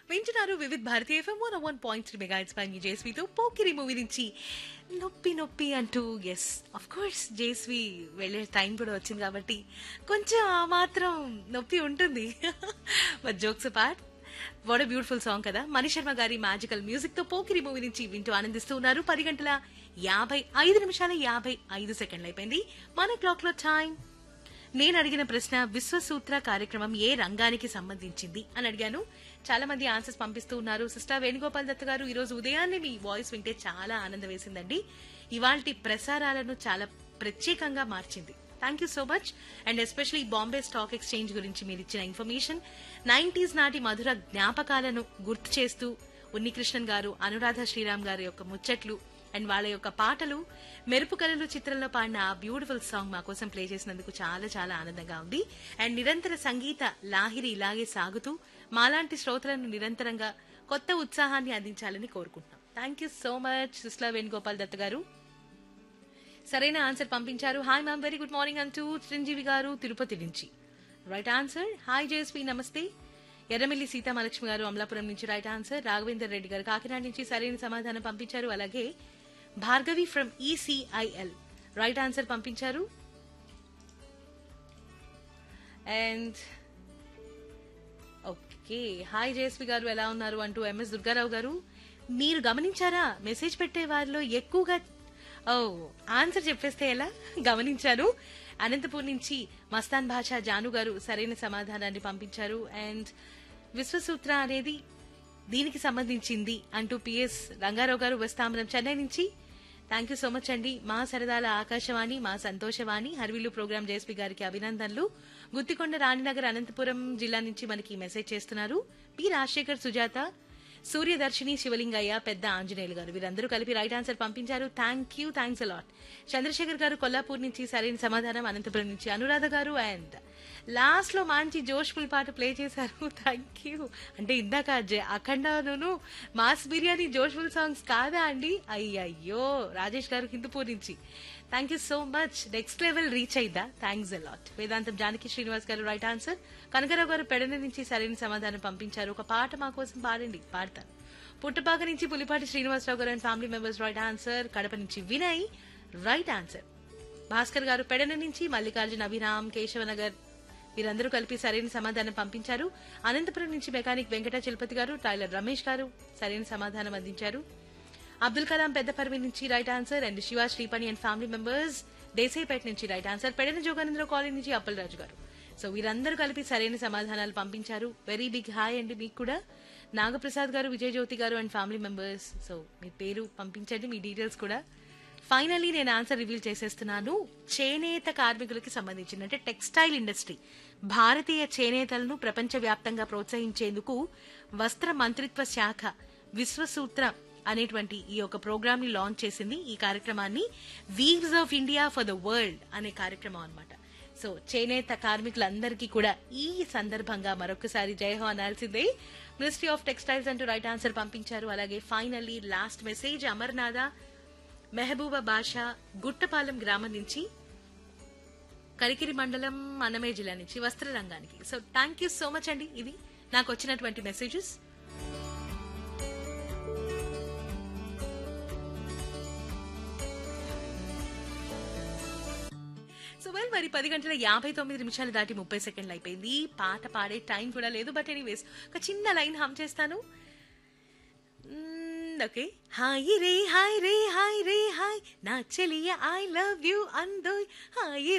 వింటున్నారు Vividh Bharati FM one one point three mega పై మీ జేస్వీతో పోకిరి మూవీ నుంచి నొప్పి నొప్పి అంటూ ఎస్ అఫ్ కోర్స్ జేస్వి వెళ్ళే టైం కూడా వచ్చింది కాబట్టి కొంచెం ఆ మాత్రం నొప్పి ఉంటుంది but jokes part what beautiful song కదా మణి శర్మ గారి మ్యాజికల్ మ్యూజిక్ తో పోకిరి మూవీ నుంచి వింటూ ఆనందిస్తూ ఉన్నారు పది గంటల యాభై ఐదు నిమిషాల యాభై ఐదు సెకండ్లు అయిపోయింది మన క్లాక్ లో టైం నేను అడిగిన ప్రశ్న విశ్వసూత్ర కార్యక్రమం ఏ రంగానికి సంబంధించింది అని అడిగాను చాలా మంది ఆన్సర్స్ పంపిస్తూ ఉన్నారు సిస్టర్ వేణుగోపాల్ దత్ గారు ఈ రోజు ఉదయాన్నే మీ వాయిస్ వింటే చాలా ఆనందం వేసిందండి ఇవాల్టి ప్రసారాలను చాలా ప్రత్యేకంగా మార్చింది thank you so much and especially Bombay stock exchange గురించి మీరు ఇచ్చిన ఇన్ఫర్మేషన్ నైన్టీస్ నాటి మధుర జ్ఞాపకాలను గుర్తు చేస్తూ ఉన్నికృష్ణన్ గారు అనురాధ శ్రీరామ్ గారి యొక్క ముచ్చట్లు అండ్ వాళ్ళ యొక్క పాటలు మెరుపు కళలు చిత్రంలో పాడిన ఆ బ్యూటిఫుల్ సాంగ్ మా కోసం ప్లే చేసినందుకు చాలా చాలా ఆనందంగా ఉంది అండ్ నిరంతర సంగీత లాహిరి ఇలాగే సాగుతూ మాలాంటి శ్రోతలను నిరంతరంగా కొత్త ఉత్సాహాన్ని అందించాలని కోరుకుంటున్నాం thank you so much Susla Venugopal Dutt గారు సరైన ఆన్సర్ పంపించారు hi ma'am very good morning అంటూ చిరంజీవి గారు తిరుపతి నుంచి రైట్ ఆన్సర్ హాయ్ జేఎస్పీ నమస్తే ఎర్రమిల్లి సీతామహాలక్ష్మి గారు అమలాపురం నుంచి రైట్ ఆన్సర్ రాఘవేందర్ రెడ్డి గారు కాకినాడ నుంచి సరైన సమాధానం పంపించారు అలాగే Bhargavi from ECIL right answer పంపించారు అండ్ ఓకే హాయ్ జేఎస్పి గారు ఎలా ఉన్నారు అంటూ ఎంఎస్ దుర్గారావు గారు మీరు గమనించారా మెసేజ్ పెట్టే వారిలో ఎక్కువగా ఓ ఆన్సర్ చెప్పేస్తే ఎలా గమనించాను అనంతపూర్ నుంచి మస్తాన్ భాషా జాను గారు సరైన సమాధానాన్ని పంపించారు అండ్ విశ్వసూత్ర అనేది దీనికి సంబంధించింది అంటూ పిఎస్ రంగారావు గారు వస్తామరం చెన్నై నుంచి థ్యాంక్ యూ సో మచ్ అండి మా సరదాల ఆకాశవాణి మా సంతోషవాణి హర్విల్లు ప్రోగ్రాం జేఎస్పీ గారికి అభినందనలు గుత్తికొండ రాణినగర్ అనంతపురం జిల్లా నుంచి మనకి మెసేజ్ చేస్తున్నారు పి రాజశేఖర్ సుజాత సూర్యదర్శిని శివలింగయ్య పెద్ద ఆంజనేయులు గారు వీరందరూ కలిపి రైట్ ఆన్సర్ పంపించారు thank you thanks a lot Chandrasekhar గారు కొల్లాపూర్ నుంచి సరైన సమాధానం అనంతపురం నుంచి అనురాధ గారు అండ్ లాస్ట్ లో మంచి జోష్ఫుల్ పాట ప్లే చేశారు థ్యాంక్ యూ అంటే ఇందాక జ- అఖండను మాస్ బిర్యానీ జోష్ఫుల్ సాంగ్స్ కాదా అండి అయ్యయ్యో రాజేష్ గారు హిందూపూర్ నుంచి thank you so much next level reach అయిద్దా థ్యాంక్స్ అలాట్ వేదాంతం జానకి శ్రీనివాస్ గారు రైట్ ఆన్సర్ కనకరావు గారు పెడన నుంచి సరైన సమాధానం పంపించారు ఒక పాట మా కోసం పాడండి పాడతాను పుట్టపాక నుంచి పులిపాటి శ్రీనివాసరావు గారు and family members right answer Kadapa నుంచి వినయ్ రైట్ ఆన్సర్ భాస్కర్ గారు పెడన నుంచి మల్లికార్జున అభిరామ్ కేశవనగర్ వీరందరూ కలిపి సరైన సమాధానం పంపించారు అనంతపురం నుంచి మెకానిక్ వెంకట చలపతి గారు టైలర్ రమేష్ గారు సరైన సమాధానం అందించారు అబ్దుల్ కలాం పెద్దపర్వి నుంచి right answer and Siva Sripani and family members Desaipeta నుంచి right answer Pedana Joganandra colony నుంచి అప్పలరాజు గారు సో వీరందరూ కలిపి సరైన సమాధానాలు పంపించారు వెరీ బిగ్ హాయ్ అండి మీకు కూడా నాగప్రసాద్ గారు విజయ్ జ్యోతి గారు అండ్ ఫ్యామిలీ మెంబర్స్ సో మీ పేరు పంపించండి మీ డీటెయిల్స్ కూడా ఫైనలీ నేను ఆన్సర్ రివీల్ చేసేస్తున్నాను చేనేత కార్మికులకి సంబంధించిన అంటే టెక్స్టైల్ ఇండస్ట్రీ భారతీయ చేనేతలను ప్రపంచవ్యాప్తంగా ప్రోత్సహించేందుకు వస్త్ర మంత్రిత్వ శాఖ విశ్వసూత్ర అనేటువంటి ఈ యొక్క ప్రోగ్రామ్ ని లాంచ్ చేసింది ఈ కార్యక్రమాన్ని weaves of India for the world అనే కార్యక్రమం అన్నమాట సో చేనేత కార్మికులందరికీ కూడా ఈ సందర్భంగా మరొకసారి జయహో అనాల్సిందే మినిస్ట్రీ ఆఫ్ టెక్స్టైల్స్ అంటూ రైట్ ఆన్సర్ పంపించారు అలాగే finally last message Amarnatha Mehbooba Basha Guttapalem గ్రామం నుంచి కరికిరి మండలం అన్నమయ్య జిల్లా నుంచి వస్త్ర రంగానికి so thank you so much అండి ఇవి నాకు వచ్చినటువంటి మెసేజెస్ సో వెల్ మరి పది గంటల యాభై తొమ్మిది నిమిషాలు దాటి ముప్పై సెకండ్లు అయిపోయింది పాట పాడే టైం కూడా లేదు బట్ ఎనీవేస్ ఒక చిన్న లైన్ హమ్ చేస్తాను ఓకే హాయ్ రే హాయ్ రే హాయ్ రే హాయ్ నా చెలియ ఐ లవ్ యూ అందోయ్ హాయ్